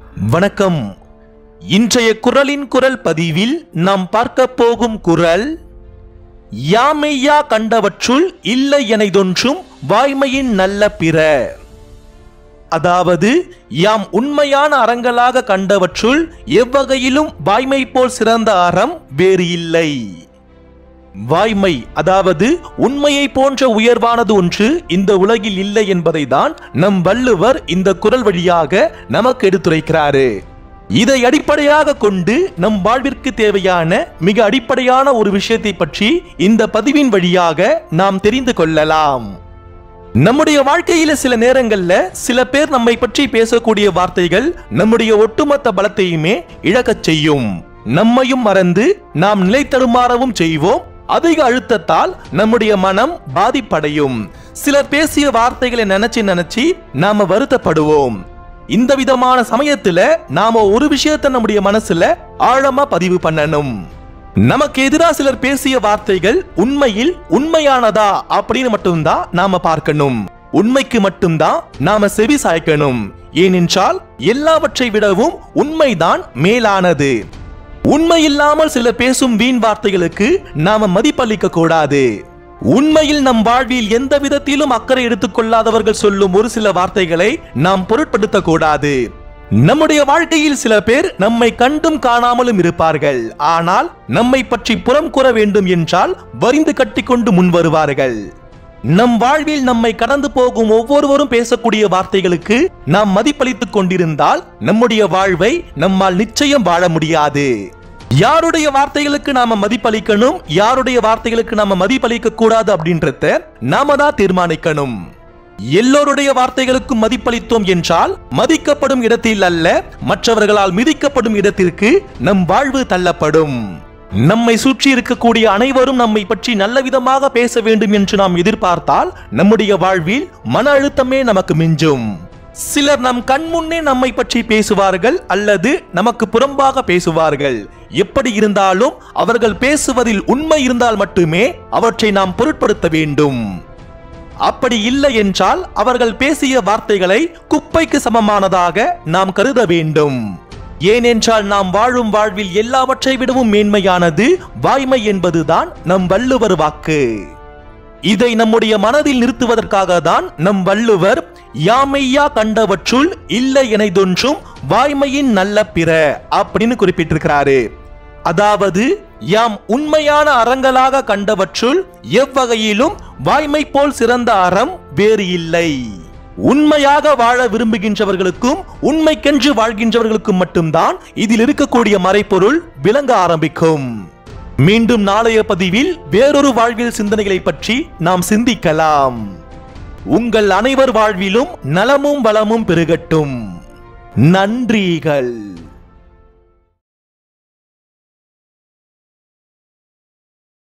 வணக்கம் இன்றைய குரலின் குரல் பதிவில் நாம் பார்க்க போகும் குரல் யாமையா கண்டவற்றுள் இல்லை எனதொன்றும் வாய்மையின் நல்ல பிற அதாவது யாம் உண்மையான அறங்களாக கண்டவற்றுள் எவ்வகையிலும் வாய்மை போல் சிறந்த அறம் வேறு இல்லை வாய்மை அதாவது உண்மையை போன்ற உயர்வானது ஒன்று இந்த உலகில் இல்லை என்பதை தான் நம் வள்ளுவர் இந்த குரல் வழியாக நமக்கு எடுத்துரைக்கிறாரு இதை அடிப்படையாக கொண்டு நம் வாழ்விற்கு தேவையான மிக அடிப்படையான ஒரு விஷயத்தை பற்றி இந்த பதிவின் வழியாக நாம் தெரிந்து கொள்ளலாம் நம்முடைய வாழ்க்கையில சில நேரங்கள்ல சில பேர் நம்மை பற்றி பேசக்கூடிய வார்த்தைகள் நம்முடைய ஒட்டுமொத்த பலத்தையுமே இழக்கச் செய்யும் நம்மையும் மறந்து நாம் நிலை தடுமாறவும் செய்வோம் அதிக அழுத்தத்தால் நம்முடைய மனம் பாதிப்படையும் சிலர் பேசிய வார்த்தைகளை நினைச்சு நினைச்சு நாம வருத்தப்படுவோம் இந்த விதமான சமயத்துல நாம ஒரு விஷயத்தை நம்முடைய மனசுல ஆழமா பதிவு பண்ணணும் நமக்கு எதிராக சிலர் பேசிய வார்த்தைகள் உண்மையில் உண்மையானதா அப்படின்னு மட்டும்தான் நாம பார்க்கணும் உண்மைக்கு மட்டும்தான் நாம செவி சாய்க்கணும் ஏனென்றால் எல்லாவற்றை விடவும் உண்மைதான் மேலானது உண்மை இல்லாமல் சில பேசும் வீண் வார்த்தைகளுக்கு நாம மதிப்பளிக்க கூடாது உண்மையில் நம் வாழ்வில் எந்த விதத்திலும் அக்கறை எடுத்துக்கொள்ளாதவர்கள் சொல்லும் ஒரு சில வார்த்தைகளை நாம் பொருட்படுத்த கூடாது நம்முடைய வாழ்க்கையில் சில பேர் நம்மை கண்டும் காணாமலும் இருப்பார்கள் ஆனால் நம்மை பற்றி புறம் கூற வேண்டும் என்றால் வரிந்து கட்டிக்கொண்டு முன் வருவார்கள் நம் வாழ்வில் நம்மை கடந்து போகும் ஒவ்வொருவரும் பேசக்கூடிய வார்த்தைகளுக்கு நாம் மதிப்பளித்துக் கொண்டிருந்தால் நம்முடைய வாழ்வை நம்மால் நிச்சயம் வாழ முடியாது யாருடைய வார்த்தைகளுக்கு நாம மதிப்பளிக்கணும் யாருடைய வார்த்தைகளுக்கு நாம மதிப்பளிக்க கூடாது அப்படின்றத நாம தான் தீர்மானிக்கணும் எல்லோருடைய வார்த்தைகளுக்கும் மதிப்பளித்தோம் என்றால் மதிக்கப்படும் இடத்தில் அல்ல மற்றவர்களால் மிதிக்கப்படும் இடத்திற்கு நம் வாழ்வு தள்ளப்படும் நம்மை சுற்றி இருக்கக்கூடிய அனைவரும் நம்மை பற்றி நல்ல விதமாக பேச வேண்டும் என்று நாம் எதிர்பார்த்தால் நம்முடைய வாழ்வில் மன அழுத்தமே நமக்கு மிஞ்சும் சிலர் நம் கண் முன்னே நம்மை பற்றி பேசுவார்கள் அல்லது நமக்கு புறம்பாக பேசுவார்கள் எப்படி இருந்தாலும் அவர்கள் பேசுவதில் உண்மை இருந்தால் மட்டுமே அவற்றை நாம் பொருட்படுத்த வேண்டும் அப்படி இல்லை என்றால் அவர்கள் பேசிய வார்த்தைகளை குப்பைக்கு சமமானதாக நாம் கருத வேண்டும் ஏனென்றால் நாம் வாழும் வாழ்வில் எல்லாவற்றை விடவும் மேன்மையானது வாய்மை என்பதுதான் நம் வள்ளுவர் வாக்கு இதை நம்முடைய மனதில் நிறுத்துவதற்காக தான் நம் வள்ளுவர் யாமையா கண்டவற்றுள் இல்லை எனதொன்றும் வாய்மையின் நல்ல பிற அப்படின்னு குறிப்பிட்டிருக்கிறாரு அதாவது யாம் உண்மையான அறங்களாக கண்டவற்றுள் எவ்வகையிலும் வாய்மை போல் சிறந்த அறம் வேறு இல்லை உண்மையாக வாழ விரும்புகின்றவர்களுக்கும் உண்மைக்கென்று வாழ்கின்றவர்களுக்கும் மட்டும்தான் இதில் இருக்கக்கூடிய மறைப்பொருள் விளங்க ஆரம்பிக்கும் மீண்டும் நாளைய பதிவில் வேறொரு வாழ்வியல் சிந்தனைகளை பற்றி நாம் சிந்திக்கலாம் உங்கள் அனைவர் வாழ்விலும் நலமும் வளமும் பெருகட்டும் நன்றிகள்